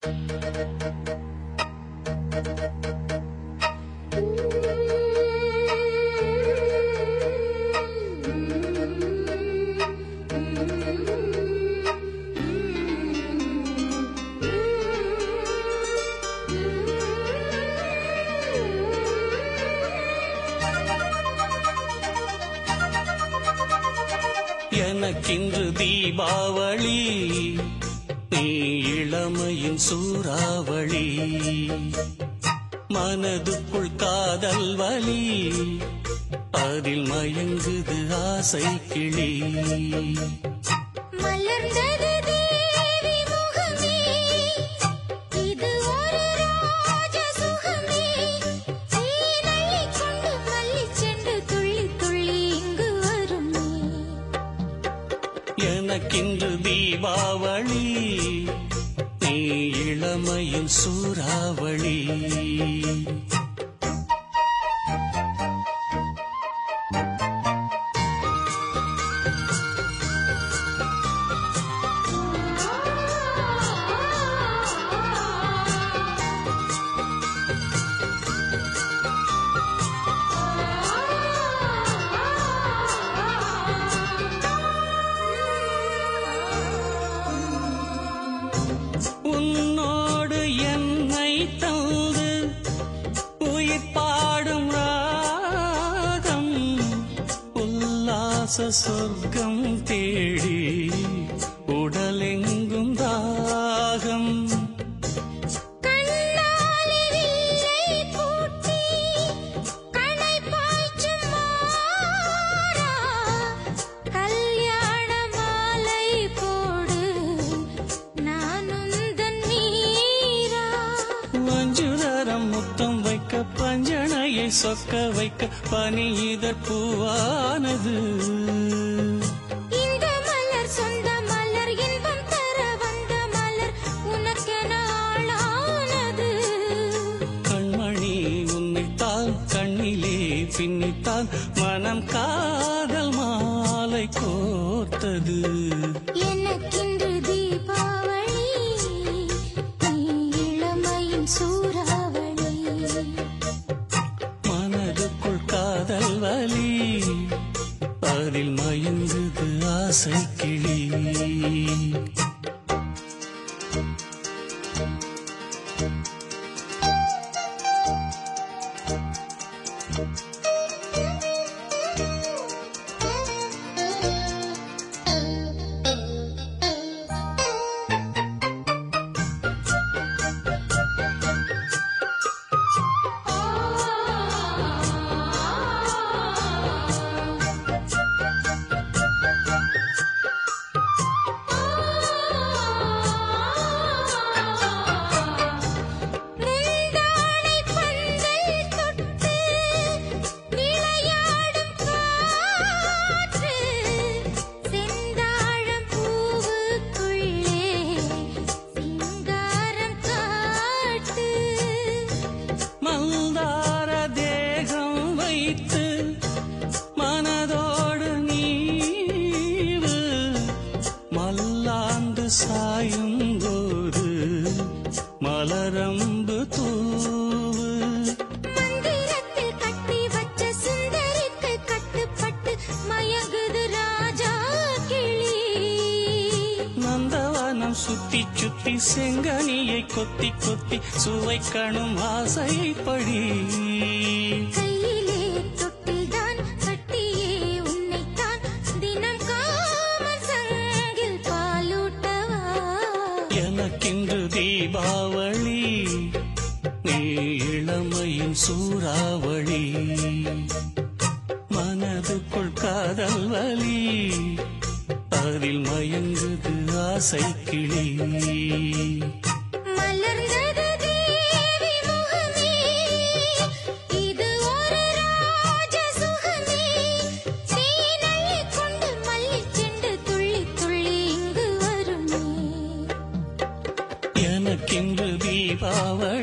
எனக்கின்று தீபாவளி நீ இளமையின் சூறாவளி மனதுக்குள் காதல் வலி அதில் மயங்குது ஆசை கிளி மலர்ந்தது தேவி முகமே இது ஒரு ராஜ சுகமே சீனள்ளி கொண்டு மல்லி செண்டு துள்ளி துள்ளி இங்கு வருமே எனக்கின்று தீபாவளி நீ இளமையின் சூறாவளி உன்னோடு என்னை தந்து உயிர் பாடும் ராகம் உல்லாச சொர்க்கம் தேடி உடலெங்கும் தாகம் கண்ணாலே வில்லை பூட்டி கணை பாய்ச்சும் மாறா கல்யாண மாலை போடு நானும் தன் மீரா மஞ்சுதரம் முத்தம் வைக்க பஞ்சனையை சொக்க வைக்க பனி இதழ் பூவானது இந்த மலர் சொந்த மலர் இன்பம் தர வந்த மலர் உனக்கென ஆளானது கண்மணி உன்னைத்தான் கண்ணிலே பின்னித்தான் மனம் காதல் மாலை கோர்த்தது எனக்கின்று தீபாவளி நீ இளமையின் சூறாவளி மனதுக்குள் காதல் வலி அதில் மயங்குது ஆசை கிளி முந்தானை பந்தல் தொட்டு விளையாடும் காற்று செந்தாழம் பூவுக்குள்ளே சிங்காரம் காட்டு மந்தார தேகம் வைத்து மனதோடு நீவு மல்லாந்து சாயும் போது மலரம்பு தூவு மந்திரத்தில் கட்டி வச்ச சுந்தரிக்கு கட்டுப்பட்டு மயங்குது ராஜா கிளி நந்தவனம் சுத்தி சுத்தி செங்கனியை கொத்தி கொத்தி சுவைக்கணும் ஆசைப்படி கையிலே தொட்டில்தான் கட்டியே உன்னைத்தான் தினம் காமன் சங்கில் பாலூட்டவா எனக்கின்று தீபாவளி நீ இளமையின் சூறாவளி மனதுக்குள் காதல் வலி அதில் மயங்குது ஆசை கிளி மலர்ந்தது தேவி முகமே இது ஒரு ராஜ சுகமே தேனள்ளி கொண்டு மல்லி செண்டு துள்ளி துள்ளி இங்கு வருமே எனக்கின்று தீபாவளி